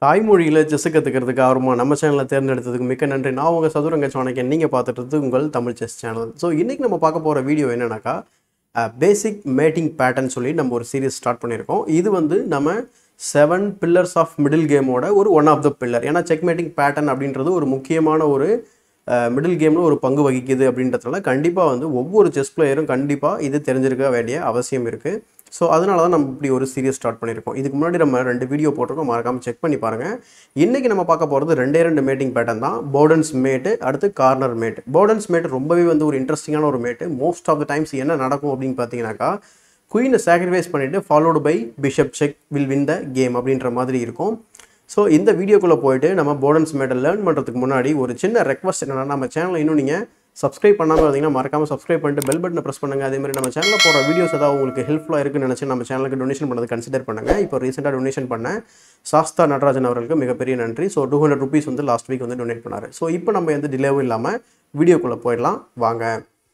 தாய்மொழியில் செஸ் கற்றுக்கிறதுக்கு ஆர்வமாக நம்ம சேனலை தேர்ந்தெடுத்ததுக்கு மிக்க நன்றி நான் உங்கள் சதுரங்க சாணக்கியன் நீங்கள் பார்த்துட்டு உங்கள் தமிழ் செஸ் சேனல் ஸோ இன்றைக்கி நம்ம பார்க்க போகிற வீடியோ என்னன்னாக்கா பேசிக் மேட்டிங் பேட்டர்ன் சொல்லி நம்ம ஒரு சீரிஸ் ஸ்டார்ட் பண்ணியிருக்கோம் இது வந்து நம்ம செவன் பில்லர்ஸ் ஆஃப் மிடில் கேமோட ஒரு ஒன் ஆஃப் த பில்லர் ஏன்னா செக் மேட்டிங் பேட்டர்ன் அப்படின்றது ஒரு முக்கியமான ஒரு மிடில் கேமில் ஒரு பங்கு வகிக்குது அப்படின்றதுனால கண்டிப்பாக வந்து ஒவ்வொரு செஸ் பிளேயரும் கண்டிப்பாக இது தெரிஞ்சிருக்க வேண்டிய அவசியம் இருக்குது ஸோ அதனால தான் நம்ம இப்படி ஒரு சீரியஸ் ஸ்டார்ட் பண்ணியிருக்கோம் இதுக்கு முன்னாடி நம்ம ரெண்டு வீடியோ போட்டிருக்கோம் மறக்காமல் செக் பண்ணி பாருங்கள் இன்றைக்கி நம்ம பார்க்க போகிறது ரெண்டே ரெண்டு மேட்டிங் பேட்டர்ன் தான் போர்டன்ஸ் மேட்டு அடுத்து கார்னர் மேட் போர்டன்ஸ் மேட் ரொம்பவே வந்து ஒரு இன்ட்ரெஸ்டிங்கான ஒரு mate most of the times என்ன நடக்கும் அப்படின்னு பார்த்தீங்கன்னாக்கா குயினை சாக்ரிஃபைஸ் பண்ணிவிட்டு followed by bishop check will win the game அப்படின்ற மாதிரி இருக்கும் ஸோ இந்த வீடியோக்குள்ளே போயிட்டு நம்ம போர்டன்ஸ் மேட்டை லேர்ன் பண்ணுறதுக்கு முன்னாடி ஒரு சின்ன ரெக்வஸ்ட் என்னென்னா நம்ம சேனலை இன்னும் நீங்கள் சப்ஸ்கிரைப் பண்ணாமல் இருந்தீங்கன்னா மறக்காமல் சப்ஸ்கிரைப் பண்ணிட்டு பெல் பட்டனை ப்ரெஸ் பண்ணுங்கள் அதே மாதிரி நம்ம சேனலில் போகிற வீடியோஸ் ஏதாவது உங்களுக்கு ஹெல்ப்ஃபுல்லாக இருக்குன்னு நினச்சி நம்ம சேனலுக்கு டொனேஷன் பண்ணது கன்சிடர் பண்ணுங்கள் இப்போ ரீசெண்டாக டொனேஷன் பண்ணேன் சாஸ்தா நடராஜன் அவர்களுக்கு மிகப்பெரிய நன்றி ஸோ டூ ஹண்ட்ரட் ருபீஸ் வந்து லாஸ்ட் வீக் வந்து டொனேட் பண்ணார் ஸோ இப்போ நம்ம எந்த டிலேவும் இல்லாமல் வீடியோக்குள்ளே போயிடலாம் வாங்க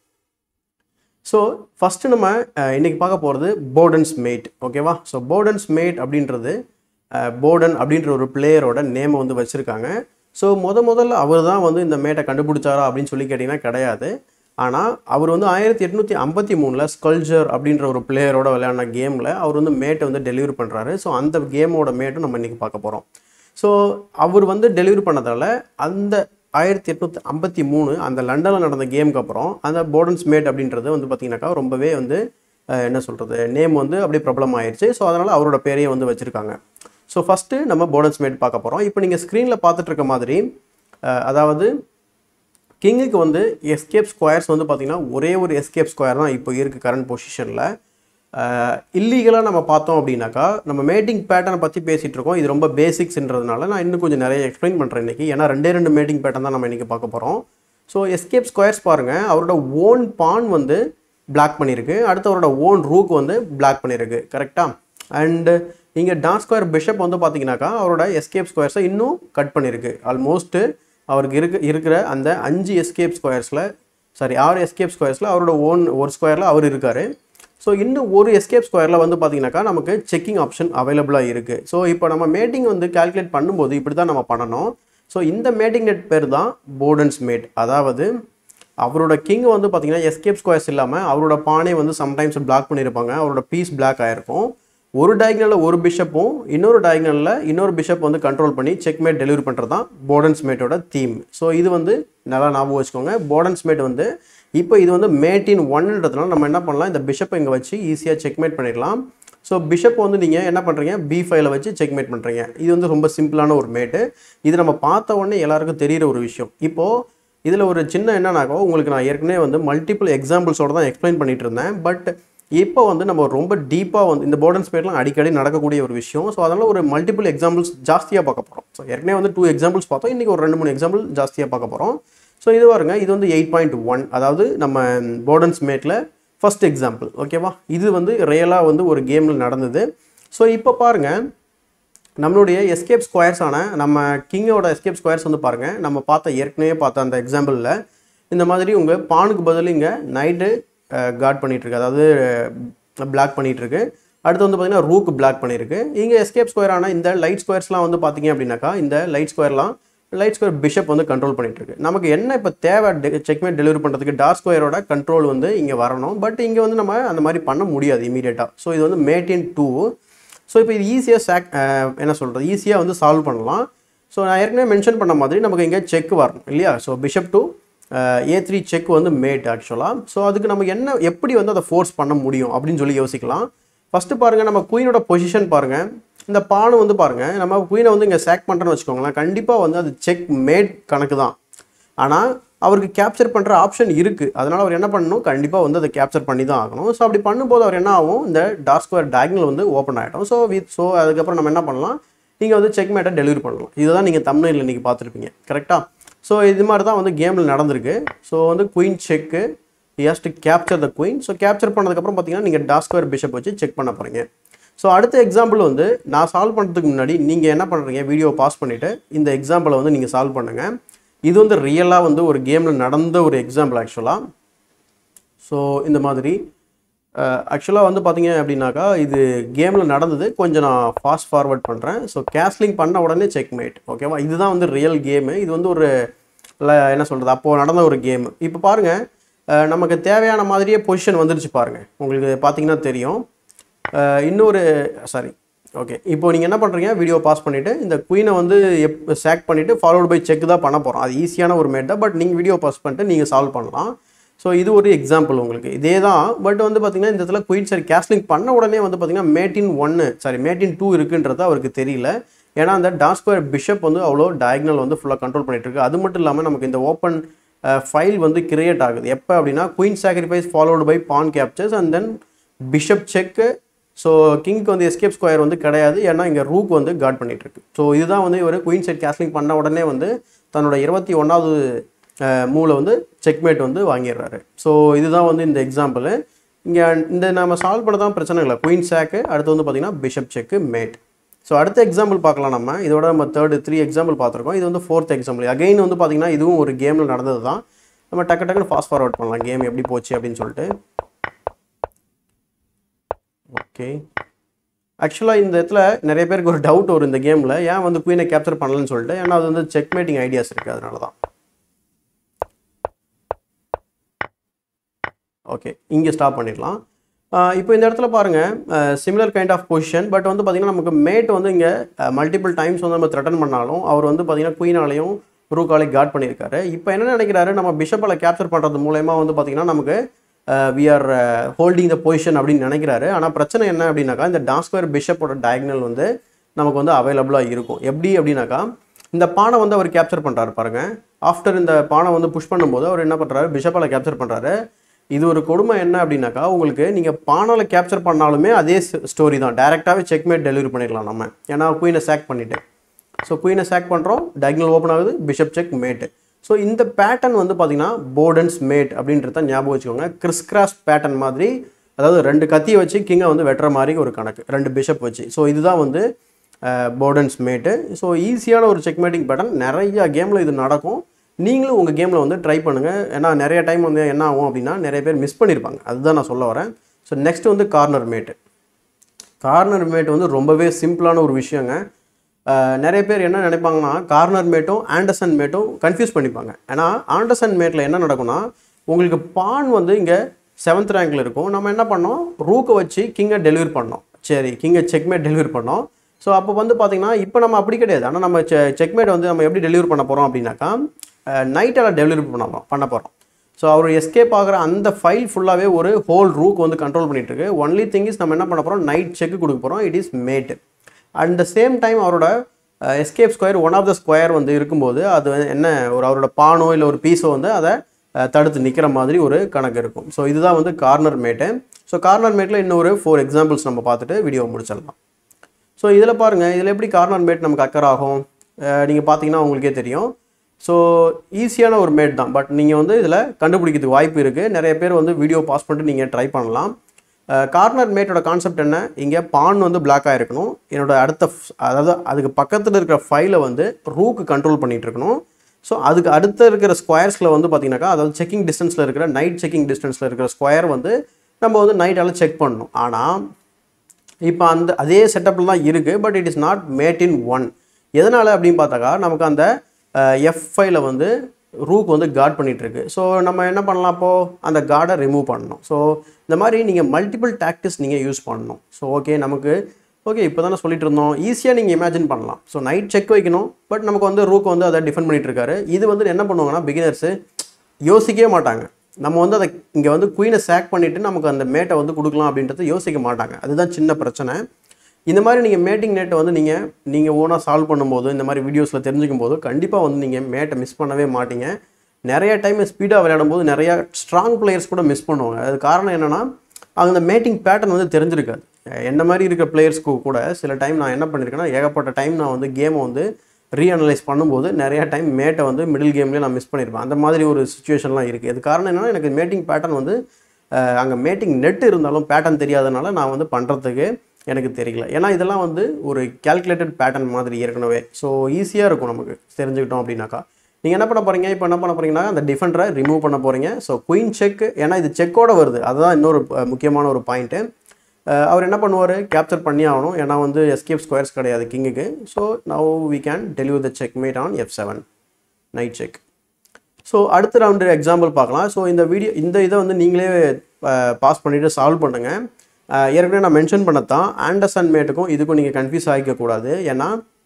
ஸோ ஃபஸ்ட்டு நம்ம அஹ், இன்னைக்கு பார்க்க போகிறது போர்டன்ஸ் மேட் ஓகேவா ஸோ போர்டன்ஸ் மேட் அப்படின்றது அஹ், போர்டன் அப்படின்ற ஒரு பிளேயரோட நேமை வந்து வச்சுருக்காங்க ஸோ முத முதல்ல அவர் தான் வந்து இந்த மேட்டை கண்டுபிடிச்சாரா அப்படின்னு சொல்லி கேட்டிங்கன்னா கிடையாது ஆனால் அவர் வந்து ஆயிரத்தி எட்நூற்றி ஐம்பத்தி மூணில் ஸ்கல்ஜர் அப்படின்ற ஒரு பிளேயரோட விளையாடின கேமில் அவர் வந்து மேட்டை வந்து டெலிவரி பண்ணுறாரு ஸோ அந்த கேமோட மேட்டும் நம்ம இன்றைக்கி பார்க்க போகிறோம் ஸோ அவர் வந்து டெலிவரி பண்ணதால் அந்த ஆயிரத்தி எட்நூற்றி ஐம்பத்தி மூணு அந்த லண்டனில் நடந்த கேமுக்கு அப்புறம் அந்த போர்டன்ஸ் மேட் அப்படின்றது வந்து பார்த்திங்கனாக்கா ரொம்பவே வந்து அஹ், என்ன சொல்கிறது நேம் வந்து அப்படியே பிரபலம் ஆயிடுச்சு ஸோ அதனால் அவரோட பேரையே வந்து வச்சுருக்காங்க ஸோ ஃபஸ்ட்டு நம்ம போர்டன்ஸ் மேட் பார்க்க போகிறோம் இப்போ நீங்கள் ஸ்க்ரீனில் பார்த்துட்டு இருக்க மாதிரி அஹ், அதாவது கிங்குக்கு வந்து எஸ்கேப் ஸ்கொயர்ஸ் வந்து பார்த்திங்கன்னா ஒரே ஒரு எஸ்கேப் ஸ்கொயர் தான் இப்போ இருக்குது கரண்ட் பொசிஷனில் இல்லீகலாக நம்ம பார்த்தோம் அப்படின்னாக்கா நம்ம மேட்டிங் பேட்டர்னை பற்றி பேசிகிட்டு இருக்கோம் இது ரொம்ப பேசிக்ஸ்ன்றதுனால நான் இன்னும் கொஞ்சம் நிறைய எக்ஸ்பிளைன் பண்ணுறேன் இன்றைக்கி ஏன்னா ரெண்டே ரெண்டு மேட்டிங் பேட்டர்ன் தான் நம்ம இன்றைக்கி பார்க்க போகிறோம் ஸோ எஸ்கேப் ஸ்கொயர்ஸ் பாருங்கள் அவரோட ஓன் பான் வந்து பிளாக் பண்ணியிருக்கு அடுத்து அவரோட ஓன் ரூக் வந்து பிளாக் பண்ணியிருக்கு கரெக்டாக அண்டு இங்கே டான் ஸ்கொயர் பிஷப் வந்து பார்த்தீங்கன்னாக்கா அவரோட எஸ்கேப் ஸ்கொயர்ஸை இன்னும் கட் பண்ணியிருக்கு ஆல்மோஸ்ட்டு அவருக்கு இருக்க இருக்கிற அந்த அஞ்சு எஸ்கேப் ஸ்கொயர்ஸில் சாரி ஆறு எஸ்கேப் ஸ்கொயர்ஸில் அவரோட ஓன் ஒரு ஸ்கொயரில் அவர் இருக்கார் ஸோ இன்னும் ஒரு எஸ்கேப் ஸ்கொயரில் வந்து பார்த்தீங்கன்னாக்கா நமக்கு செக்கிங் ஆப்ஷன் அவைலபிளாக இருக்குது ஸோ இப்போ நம்ம மேட்டிங் வந்து கால்குலேட் பண்ணும்போது இப்படி தான் நம்ம பண்ணணும் ஸோ இந்த மேட்டிங் நெட் பேர் தான் போர்டன்ஸ் மேட் அதாவது அவரோட கிங் வந்து பார்த்தீங்கன்னா எஸ்கேப் ஸ்கொயர்ஸ் இல்லாமல் அவரோட பானை வந்து சம்டைம்ஸ் பிளாக் பண்ணியிருப்பாங்க அவரோட பீஸ் பிளாக் ஆகிருக்கும் ஒரு டயக்னலில் ஒரு பிஷப்பும் இன்னொரு டயக்னலில் இன்னொரு பிஷப் வந்து கண்ட்ரோல் பண்ணி செக் மேட் டெலிவரி பண்ணுறது தான் போர்டன்ஸ் மேட்டோட தீம் ஸோ இது வந்து நல்லா ஞாபகம் வச்சுக்கோங்க போர்டன்ஸ் மேட் வந்து இப்போ இது வந்து மேட்டின் ஒன்ன்றதுனால நம்ம என்ன பண்ணலாம் இந்த பிஷப்பை இங்கே வச்சு ஈஸியாக செக்மேட் பண்ணிடலாம் ஸோ பிஷப் வந்து நீங்கள் என்ன பண்ணுறீங்க பி ஃபைவ்ல வச்சு செக்மேட் பண்ணுறீங்க இது வந்து ரொம்ப சிம்பிளான ஒரு மேட்டு இது நம்ம பார்த்த உடனே எல்லாருக்கும் தெரியிற ஒரு விஷயம் இப்போது இதில் ஒரு சின்ன என்னன்னாக்கோ உங்களுக்கு நான் ஏற்கனவே வந்து மல்டிபிள் எக்ஸாம்பிள்ஸோட தான் எக்ஸ்பிளைன் பண்ணிட்டு இருந்தேன் பட் இப்போ வந்து நம்ம ரொம்ப டீப்பாக வந்து இந்த போர்டன் ஸ்பேட்லாம் அடிக்கடி நடக்கக்கூடிய ஒரு விஷயம் ஸோ அதனால் ஒரு மல்டிபிள் எக்ஸாம்பிள்ஸ் ஜாஸ்தியாக பார்க்க போகிறோம் ஸோ ஏற்கனவே வந்து டூ எக்ஸாம்பிள்ஸ் பார்த்தோம் இன்றைக்கி ஒரு ரெண்டு மூணு எக்ஸாம்பிள் ஜாஸ்தியாக பார்க்க போகிறோம் ஸோ இது பாருங்க இது வந்து எயிட் பாயிண்ட் ஒன் அதாவது நம்ம போர்டன்ஸ் மேட்டில் ஃபர்ஸ்ட் எக்ஸாம்பிள் ஓகேவா இது வந்து ரியலாக வந்து ஒரு கேமில் நடந்தது ஸோ இப்போ பாருங்கள் நம்மளுடைய எஸ்கேப் ஸ்கொயர்ஸான நம்ம கிங்கோட எஸ்கேப் ஸ்கொயர்ஸ் வந்து பாருங்கள் நம்ம பார்த்த ஏற்கனவே பார்த்த அந்த எக்ஸாம்பிளில் இந்த மாதிரி உங்கள் பானுக்கு பதில் இங்கே நைட்டு காட் பண்ணிகிட்ருக்கு அதாவது பிளாக் பண்ணிகிட்ருக்கு அடுத்து வந்து பார்த்தீங்கன்னா ரூக் பிளாக் பண்ணியிருக்கு இங்கே எஸ்கேப் ஸ்கொயரான இந்த லைட் ஸ்கொயர்ஸ்லாம் வந்து பார்த்தீங்க அப்படின்னாக்கா இந்த லைட் ஸ்கொயர்லாம் லைட் ஸ்கொயர் பிஷப் வந்து கண்ட்ரோல் பண்ணிட்டு இருக்கு நமக்கு என்ன இப்போ தேவை செக்மேட் டெலிவரி பண்ணுறதுக்கு டார்க் ஸ்கொயரோட கண்ட்ரோல் வந்து இங்கே வரணும் பட் இங்கே வந்து நம்ம அந்த மாதிரி பண்ண முடியாது இமீடியட்டாக ஸோ இது வந்து மேட்டின் டூ ஸோ இப்போ இது ஈஸியாக சாக் என்ன சொல்கிறது ஈஸியாக வந்து சால்வ் பண்ணலாம் ஸோ நான் ஏற்கனவே மென்ஷன் பண்ண மாதிரி நமக்கு இங்கே செக் வரணும் இல்லையா so bishop to A three check வந்து மேட் ஆக்சுவலாக ஸோ அதுக்கு நம்ம என்ன எப்படி வந்து அதை ஃபோர்ஸ் பண்ண முடியும் அப்படின்னு சொல்லி யோசிக்கலாம் ஃபஸ்ட்டு பாருங்கள் நம்ம குயினோட பொசிஷன் பாருங்கள் இந்த பானை வந்து பாருங்கள் நம்ம குயினை வந்து இங்கே சேக் பண்ணுறோன்னு வச்சுக்கோங்களேன் கண்டிப்பாக வந்து அது செக் மேட் கணக்கு தான் ஆனால் அவருக்கு கேப்சர் பண்ணுற ஆப்ஷன் இருக்குது அதனால் அவர் என்ன பண்ணணும் கண்டிப்பாக வந்து அதை கேப்சர் பண்ணி தான் ஆகணும் ஸோ அப்படி பண்ணும்போது அவர் என்ன ஆகும் இந்த டார்க் ஸ்கொயர் டயக்னல் வந்து ஓப்பன் ஆகிடும் ஸோ வித் ஸோ அதுக்கப்புறம் நம்ம என்ன பண்ணலாம் நீங்கள் வந்து செக் மேட்டை டெலிவரி பண்ணலாம் இதுதான் நீங்கள் தமிழில் இன்றைக்கி பார்த்துருப்பீங்க கரெக்டாக ஸோ இது மாதிரி தான் வந்து கேமில் நடந்திருக்கு ஸோ வந்து queen check has to capture the queen so capture பண்ணதுக்கப்புறம் பார்த்தீங்கன்னா நீங்கள் டார்க் ஸ்கொயர் பிஷப் வச்சு செக் பண்ண போகிறீங்க ஸோ அடுத்த எக்ஸாம்பிள் வந்து நான் சால்வ் பண்ணுறதுக்கு முன்னாடி நீங்கள் என்ன பண்ணுறீங்க வீடியோ பாஸ் பண்ணிவிட்டு இந்த எக்ஸாம்பிளை வந்து நீங்கள் சால்வ் பண்ணுங்கள் இது வந்து ரியலாக வந்து ஒரு கேமில் நடந்த ஒரு எக்ஸாம்பிள் ஆக்சுவலாக ஸோ இந்த மாதிரி ஆக்சுவலாக வந்து பார்த்தீங்க அப்படின்னாக்கா இது கேமில் நடந்தது கொஞ்சம் நான் ஃபாஸ்ட் ஃபார்வர்ட் பண்ணுறேன் ஸோ கேஸ்லிங் பண்ண உடனே செக் மேட் ஓகேவா இதுதான் வந்து ரியல் கேமு இது வந்து ஒரு இல்லை என்ன சொல்கிறது அப்போது நடந்த ஒரு கேம் இப்போ பாருங்கள் நமக்கு தேவையான மாதிரியே பொசிஷன் வந்துருச்சு பாருங்கள் உங்களுக்கு பார்த்தீங்கன்னா தெரியும் அஹ் இன்னொரு சாரி ஓகே இப்போ நீங்கள் என்ன பண்ணுறீங்க வீடியோ பாஸ் பண்ணிவிட்டு இந்த குயினை வந்து எப் சேக் பண்ணிவிட்டு ஃபாலோட் பை செக் தான் பண்ண போகிறோம் அது ஈஸியான ஒரு மேட் தான் பட் நீங்கள் வீடியோ பாஸ் பண்ணிட்டு நீங்கள் சால்வ் பண்ணலாம் ஸோ இது ஒரு எக்ஸாம்பிள் உங்களுக்கு இதே தான் பட் வந்து பார்த்தீங்கன்னா இந்த இடத்துல குயின் சரி கேஸ்லிங் பண்ண உடனே வந்து பார்த்தீங்கன்னா மேட்டின் ஒன்று சாரி மேட்டின் டூ இருக்குன்றது அவருக்கு தெரியல ஏன்னா அந்த டாஸ்கொயர் பிஷப் வந்து அவ்வளோ டயக்னல் வந்து ஃபுல்லாக கண்ட்ரோல் பண்ணிட்டு இருக்கு அது மட்டும் இல்லாமல் நமக்கு இந்த ஓப்பன் ஃபைல் வந்து கிரியேட் ஆகுது எப்போ அப்படின்னா queen sacrifice followed by pawn captures and then bishop check so கிங்க்கு வந்து எஸ்கேப் ஸ்கொயர் வந்து கிடையாது ஏன்னா இங்கே ரூக் வந்து கார்ட் பண்ணிட்டு இருக்கு ஸோ இதுதான் வந்து இவர் குயின் செட் கேஸ்லிங் பண்ண உடனே வந்து தன்னோட இருபத்தி ஒன்றாவது மூளை வந்து செக்மேட் வந்து வாங்கிடுறாரு ஸோ இதுதான் வந்து இந்த எக்ஸாம்பிள் இங்கே இந்த நம்ம சால்வ் பண்ண தான் பிரச்சனை இல்லை குயின் சேக்கு அடுத்து வந்து பார்த்திங்கன்னா பிஷப் செக்கு மேட் ஸோ அடுத்த எக்ஸாம்பிள் பார்க்கலாம் நம்ம இதோட நம்ம தேர்டு த்ரீ எக்ஸாம்பிள் பார்த்துருக்கோம் இது வந்து ஃபோர்த் எக்ஸாம்பிள் அகைன் வந்து பார்த்திங்கன்னா இதுவும் ஒரு கேமில் நடந்தது தான் நம்ம டக்கு டக்குன்னு ஃபாஸ்ட் ஃபார்வர்ட் பண்ணலாம் கேம் எப்படி போச்சு அப்படின்னு சொல்லிட்டு ஓகே ஆக்சுவலாக இந்த இடத்துல நிறைய பேருக்கு ஒரு டவுட் வரும் இந்த கேமில் ஏன் வந்து குயினை கேப்சர் பண்ணலன்னு சொல்லிட்டு ஏன்னா அது வந்து செக் மேட்டிங் ஐடியாஸ் இருக்குது அதனால தான் ஓகே இங்கே ஸ்டாப் பண்ணிடலாம் ஆஹ் இப்போ இந்த இடத்துல பாருங்கள் similar kind of position but வந்து பார்த்திங்கன்னா நமக்கு மேட் வந்து இங்கே மல்டிபிள் டைம்ஸ் வந்து நம்ம த்ரெட்டன் பண்ணாலும் அவர் வந்து பார்த்திங்கன்னா குயினாலையும் ரூக்காலையும் கார்ட் பண்ணியிருக்காரு இப்போ என்ன நினைக்கிறாரு நம்ம பிஷப்பில் கேப்சர் பண்ணுறது மூலயமா வந்து பார்த்திங்கன்னா நமக்கு we are holding the position அப்படின்னு நினைக்கிறாரு ஆனால் பிரச்சனை என்ன அப்படின்னாக்கா இந்த டாஸ்கொயர் பிஷப்போட டயக்னல் வந்து நமக்கு வந்து அவைலபிளாக இருக்கும் எப்படி அப்படின்னாக்கா இந்த பானை வந்து அவர் கேப்சர் பண்ணுறாரு பாருங்க ஆஃப்டர் இந்த பானை வந்து புஷ் பண்ணும்போது அவர் என்ன பண்ணுறாரு பிஷப்பால் கேப்சர் பண்ணுறாரு இது ஒரு கொடுமை என்ன அப்படின்னாக்கா உங்களுக்கு நீங்கள் பானால கேப்சர் பண்ணாலுமே அதே ஸ்டோரி தான் டேரெக்டாகவே செக்மேட் டெலிவரி பண்ணிடலாம் நம்ம ஏன்னா குயினை சேக் பண்ணிவிட்டு ஸோ குயினை சேக் பண்ணுறோம் டயக்னல் ஓப்பன் ஆகுது பிஷப் செக் மேட்டு ஸோ இந்த பேட்டர்ன் வந்து பார்த்தீங்கன்னா போர்டன்ஸ் மேட் அப்படின்றத ஞாபகம் வச்சுக்கோங்க கிறிஸ் கிராஸ் பேட்டர்ன் மாதிரி அதாவது ரெண்டு கத்தியை வச்சு கிங்கை வந்து வெட்டுற மாதிரி ஒரு கணக்கு ரெண்டு பிஷப் வச்சு ஸோ இதுதான் வந்து போர்டன்ஸ் மேட்டு ஸோ ஈஸியான ஒரு செக்மேட்டிங் பேட்டர்ன் நிறைய கேமில் இது நடக்கும் நீங்களும் உங்கள் கேமில் வந்து ட்ரை பண்ணுங்கள் ஏன்னா நிறைய டைம் வந்து என்ன ஆகும் அப்படின்னா நிறைய பேர் மிஸ் பண்ணியிருப்பாங்க அதுதான் நான் சொல்ல வரேன் ஸோ நெக்ஸ்ட் வந்து கார்னர் மேட்டு கார்னர் மேட் வந்து ரொம்பவே சிம்பிளான ஒரு விஷயங்க அஹ் நிறைய பேர் என்ன நினைப்பாங்கன்னா கார்னர் மேட்டும் ஆண்டர்சன் மேட்டும் கன்ஃபியூஸ் பண்ணிப்பாங்க ஏன்னா ஆண்டர்சன் மேட்டில் என்ன நடக்கும்னா உங்களுக்கு பான் வந்து இங்கே செவன்த் ரேங்கில் இருக்கும் நம்ம என்ன பண்ணோம் ரூக்கை வச்சு கிங்கை டெலிவரி பண்ணோம் சரி கிங்கை செக்மேட் டெலிவரி பண்ணோம் ஸோ அப்போ வந்து பார்த்தீங்கன்னா இப்போ நம்ம அப்படி கிடையாது ஆனால் நம்ம செ செக்மேட் வந்து நம்ம எப்படி டெலிவரி பண்ண போகிறோம் அப்படின்னாக்கா நைட்டில் டெலிவரி பண்ண பண்ண போகிறோம் ஸோ அவர் எஸ்கேப் ஆகிற அந்த ஃபைல் ஃபுல்லாகவே ஒரு ஹோல் ரூக் வந்து கண்ட்ரோல் பண்ணிட்டு இருக்கு ஒன்லி திங் இஸ் நம்ம என்ன பண்ண போகிறோம் நைட் செக் கொடுக்க போகிறோம் it is mate at the same time அவரோட escape square one of the square வந்து இருக்கும்போது அது வந்து என்ன ஒரு அவரோட பானோ இல்லை ஒரு பீஸோ வந்து அதை அஹ், தடுத்து நிற்கிற மாதிரி ஒரு கணக்கு இருக்கும் ஸோ இதுதான் வந்து கார்னர் மேட்டு ஸோ கார்னர் மேட்டில் இன்னொரு ஃபோர் எக்ஸாம்பிள்ஸ் நம்ம பார்த்துட்டு வீடியோ முடிச்சிடலாம் ஸோ இதில் பாருங்கள் இதில் எப்படி கார்னர் மேட் நமக்கு அக்கர் ஆகும் நீங்கள் பார்த்தீங்கன்னா உங்களுக்கே தெரியும் ஸோ ஈஸியான ஒரு மேட் தான் பட் நீங்கள் வந்து இதில் கண்டுபிடிக்கிறதுக்கு வாய்ப்பு இருக்குது நிறைய பேர் வந்து வீடியோ பாஸ் பண்ணிட்டு நீங்கள் ட்ரை பண்ணலாம் கார்னர் மேட்டோட கான்செப்ட் என்ன இங்கே பான் வந்து பிளாக்காக இருக்கணும் என்னோட அடுத்த f- அதாவது அதுக்கு பக்கத்தில் இருக்கிற ஃபைலை வந்து ரூக்கு கண்ட்ரோல் பண்ணிட்டு இருக்கணும் ஸோ அதுக்கு அடுத்த இருக்கிற ஸ்கொயர்ஸில் வந்து பார்த்தீங்கன்னாக்கா அதாவது செக்கிங் டிஸ்டன்ஸில் இருக்கிற நைட் செக்கிங் டிஸ்டன்ஸில் இருக்கிற ஸ்கொயர் வந்து நம்ம வந்து நைட்டால் செக் பண்ணணும் ஆனால் இப்போ அந்த அதே செட்டப்பில் தான் இருக்குது but it is not mate in one எதனால் அப்படின்னு பார்த்தாக்கா நமக்கு அந்த எஃப் ஃபைவ்ல வந்து ரூக் வந்து கார்ட் பண்ணிட்டு இருக்கு ஸோ நம்ம என்ன பண்ணலாம் அப்போது அந்த கார்டை ரிமூவ் பண்ணணும் ஸோ இந்த மாதிரி நீங்கள் மல்டிபிள் டாக்டிஸ் நீங்கள் யூஸ் பண்ணணும் ஸோ ஓகே நமக்கு ஓகே இப்போ தானே சொல்லிட்டு இருந்தோம் ஈஸியாக நீங்கள் இமேஜின் பண்ணலாம் ஸோ நைட் செக் வைக்கணும் பட் நமக்கு வந்து ரூக் வந்து அதை டிஃபெண்ட் பண்ணிட்டு இருக்காரு இது வந்து என்ன பண்ணுவாங்கன்னா பிகினர்ஸு யோசிக்கவே மாட்டாங்க நம்ம வந்து அதை இங்கே வந்து குயினை சேக் பண்ணிவிட்டு நமக்கு அந்த மேட்டை வந்து கொடுக்கலாம் அப்படின்றத யோசிக்க மாட்டாங்க அதுதான் சின்ன பிரச்சனை இந்த மாதிரி நீங்கள் மேட்டிங் நேட்டை வந்து நீங்கள் நீங்கள் ஓனாக சால்வ் பண்ணும்போது இந்த மாதிரி வீடியோஸில் தெரிஞ்சுக்கும் போது கண்டிப்பாக வந்து நீங்கள் மேட்டை மிஸ் பண்ணவே மாட்டீங்க நிறைய டைம் ஸ்பீடாக விளையாடும் போது நிறையா ஸ்ட்ராங் பிளேயர்ஸ் கூட மிஸ் பண்ணுவாங்க அது காரணம் என்னென்னா அந்த மேட்டிங் பேட்டர்ன் வந்து தெரிஞ்சிருக்காது என்ன மாதிரி இருக்க பிளேயர்ஸ்க்கு கூட சில டைம் நான் என்ன பண்ணியிருக்கேன்னா ஏகப்பட்ட டைம் நான் வந்து கேமை வந்து ரீஅனலைஸ் பண்ணும்போது நிறையா டைம் மேட்டை வந்து மிடில் கேம்லேயே நான் மிஸ் பண்ணியிருப்பேன் அந்த மாதிரி ஒரு சுச்சுவேஷன்லாம் இருக்குது இது காரணம் என்னென்னா எனக்கு மேட்டிங் பேட்டர்ன் வந்து அங்கே மேட்டிங் நெட் இருந்தாலும் பேட்டர்ன் தெரியாதனால நான் வந்து பண்ணுறதுக்கு எனக்கு தெரியல ஏன்னா இதெல்லாம் வந்து ஒரு கேல்குலேட்டட் பேட்டர்ன் மாதிரி ஏற்கனவே ஸோ ஈஸியாக இருக்கும் நமக்கு தெரிஞ்சுக்கிட்டோம் அப்படின்னாக்கா நீங்கள் என்ன பண்ண போகிறீங்க இப்போ என்ன பண்ண போகிறீங்கன்னா அந்த டிஃபெண்டரை ரிமூவ் பண்ண போகிறீங்க ஸோ குயின் செக் ஏன்னா இது செக்கோட வருது அதுதான் இன்னொரு அஹ், முக்கியமான ஒரு பாயிண்ட்டு அவர் என்ன பண்ணுவார் கேப்சர் பண்ணி ஆகணும் ஏன்னா வந்து எஸ்கேப் ஸ்கொயர்ஸ் கிடையாது கிங்குக்கு so now we can deliver the check mate on F seven knight check so அடுத்த ரவுண்டு எக்ஸாம்பிள் பார்க்கலாம் ஸோ இந்த வீடியோ இந்த இதை வந்து நீங்களே பாஸ் பண்ணிவிட்டு சால்வ் பண்ணுங்கள் அஹ், ஏற்கனவே நான் மென்ஷன் பண்ணத்தான் ஆண்டர்சன் மேட்டுக்கும் இதுக்கும் நீங்கள் கன்ஃபியூஸ் ஆகிக்கக்கூடாது ஏன்னா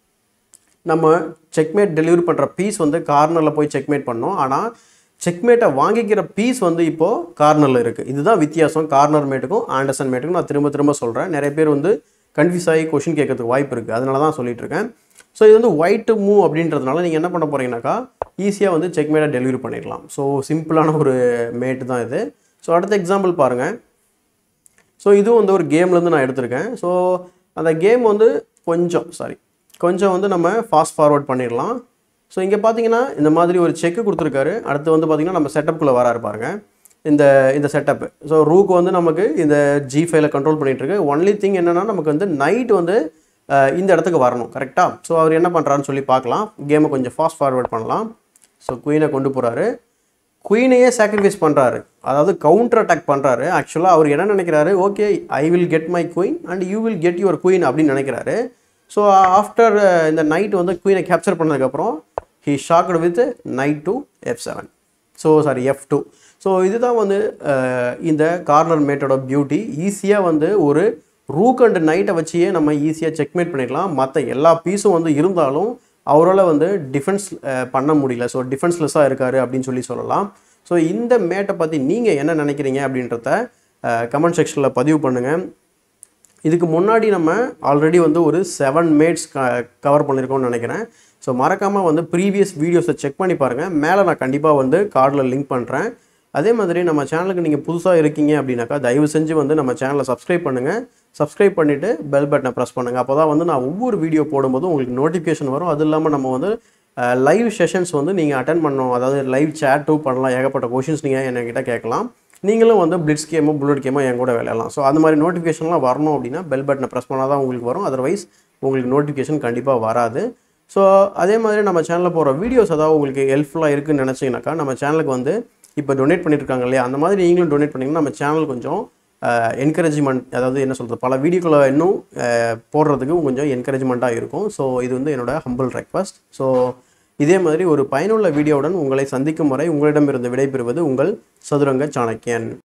நம்ம செக்மேட் டெலிவரி பண்ணுற பீஸ் வந்து கார்னரில் போய் செக்மேட் பண்ணோம் ஆனால் செக்மேட்டை வாங்கிக்கிற பீஸ் வந்து இப்போது கார்னரில் இருக்குது இதுதான் வித்தியாசம் கார்னர் மேட்டுக்கும் ஆண்டர்சன் மேட்டுக்கும் நான் திரும்ப திரும்ப சொல்கிறேன் நிறைய பேர் வந்து கன்ஃபியூஸ் ஆகி கொஷின் கேட்கறதுக்கு வாய்ப்பு இருக்குது அதனால தான் சொல்லிட்டு இருக்கேன் ஸோ இது வந்து ஒயிட் மூவ் அப்படின்றதுனால நீங்கள் என்ன பண்ண போகிறீங்கன்னாக்கா ஈஸியாக வந்து செக்மேட்டை டெலிவரி பண்ணிடலாம் ஸோ சிம்பிளான ஒரு மேட்டு தான் இது ஸோ அடுத்த எக்ஸாம்பிள் பாருங்கள் ஸோ இதுவும் வந்து ஒரு கேம்லேருந்து நான் எடுத்திருக்கேன் ஸோ அந்த கேம் வந்து கொஞ்சம் சாரி கொஞ்சம் வந்து நம்ம ஃபாஸ்ட் ஃபார்வர்ட் பண்ணிடலாம் ஸோ இங்கே பார்த்தீங்கன்னா இந்த மாதிரி ஒரு செக்கு கொடுத்துருக்காரு அடுத்து வந்து பார்த்தீங்கன்னா நம்ம செட்டப்புக்குள்ளே வராரு பாருங்க இந்த இந்த செட்டப்பு ஸோ ரூக்கு வந்து நமக்கு இந்த ஜி ஃபைல கண்ட்ரோல் பண்ணிகிட்ருக்கு ஒன்லி திங் என்னென்னா நமக்கு வந்து நைட் வந்து அஹ், இந்த இடத்துக்கு வரணும் கரெக்டாக ஸோ அவர் என்ன பண்ணுறான்னு சொல்லி பார்க்கலாம் கேமை கொஞ்சம் ஃபாஸ்ட் ஃபார்வர்ட் பண்ணலாம் ஸோ குயினை கொண்டு போகிறாரு குயினையே சாக்ரிஃபைஸ் பண்ணுறாரு அதாவது கவுண்டர் அட்டாக் பண்ணுறாரு ஆக்சுவலாக அவர் என்ன நினைக்கிறாரு okay I will get my queen and you will get your queen அப்படின்னு நினைக்கிறாரு ஸோ ஆஃப்டர் இந்த நைட் வந்து குயினை கேப்சர் பண்ணதுக்கப்புறம் he checked with knight to F seven so sorry F two so இதுதான் வந்து அஹ், இந்த கார்னர் மேட்டோட பியூட்டி ஈஸியாக வந்து ஒரு ரூக் அண்ட் நைட்டை வச்சியே நம்ம ஈஸியாக செக்மேட் பண்ணிடலாம் மற்ற எல்லா பீஸும் வந்து இருந்தாலும் அவரால் வந்து டிஃபென்ஸ் பண்ண முடியல ஸோ டிஃபென்ஸ்லெஸ்ஸாக இருக்காரு அப்படின்னு சொல்லி சொல்லலாம் ஸோ இந்த மேட்டை பற்றி நீங்கள் என்ன நினைக்கிறீங்க அப்படின்றத கமெண்ட் செக்ஷனில் பதிவு பண்ணுங்கள் இதுக்கு முன்னாடி நம்ம ஆல்ரெடி வந்து ஒரு செவன் மேட்ஸ் க கவர் பண்ணியிருக்கோம்னு நினைக்கிறேன் ஸோ மறக்காமல் வந்து ப்ரீவியஸ் வீடியோஸை செக் பண்ணி பாருங்கள் மேலே நான் கண்டிப்பாக வந்து கார்டில் லிங்க் பண்ணுறேன் அதே மாதிரி நம்ம சேனலுக்கு நீங்கள் புதுசாக இருக்கீங்க அப்படின்னாக்கா தயவு செஞ்சு வந்து நம்ம சேனலை சப்ஸ்கிரைப் பண்ணுங்கள் சப்ஸ்கிரைப் பண்ணிவிட்டு பெல் பட்டனை ப்ரெஸ் பண்ணுங்கள் அப்போ தான் வந்து நான் ஒவ்வொரு வீடியோ போடும்போதும் உங்களுக்கு நோட்டிஃபிகேஷன் வரும் அது இல்லாமல் நம்ம வந்து லைவ் செஷன்ஸ் வந்து நீங்கள் அட்டன் பண்ணணும் அதாவது லைவ் சேட்டும் பண்ணலாம் ஏகப்பட்ட கொஷின்ஸ் நீங்கள் என்கிட்ட கேட்கலாம் நீங்களும் வந்து பிளிட்ஸ் கேமோ புல்லட் கேமோ என் கூட விளையாடலாம் ஸோ அந்த மாதிரி நோட்டிஃபிகேஷன்லாம் வரணும் அப்படின்னா பெல் பட்டனை ப்ரெஸ் பண்ணால் தான் உங்களுக்கு வரும் அதர்வைஸ் உங்களுக்கு நோட்டிஃபிகேஷன் கண்டிப்பாக வராது ஸோ அதே மாதிரி நம்ம சேனலில் போகிற வீடியோஸ் ஏதாவது உங்களுக்கு ஹெல்ப்ஃபுல்லாக இருக்குன்னு நினச்சிங்கனாக்கா நம்ம சேனலுக்கு வந்து இப்போ டொனேட் பண்ணியிருக்காங்க இல்லையா அந்த மாதிரி நீங்களும் டொனேட் பண்ணிங்கன்னா நம்ம சேனல் கொஞ்சம் என்கரேஜ்மெண்ட் அதாவது என்ன சொல்கிறது பல வீடியோக்களை இன்னும் அஹ், போடுறதுக்கு கொஞ்சம் என்கரேஜ்மெண்ட்டாக இருக்கும் ஸோ இது வந்து என்னோட ஹம்பிள் ரெக்வஸ்ட் ஸோ இதே மாதிரி ஒரு பயனுள்ள வீடியோவுடன் உங்களை சந்திக்கும் வரை உங்களிடமிருந்து விடைபெறுவது உங்கள் சதுரங்க சாணக்கியன்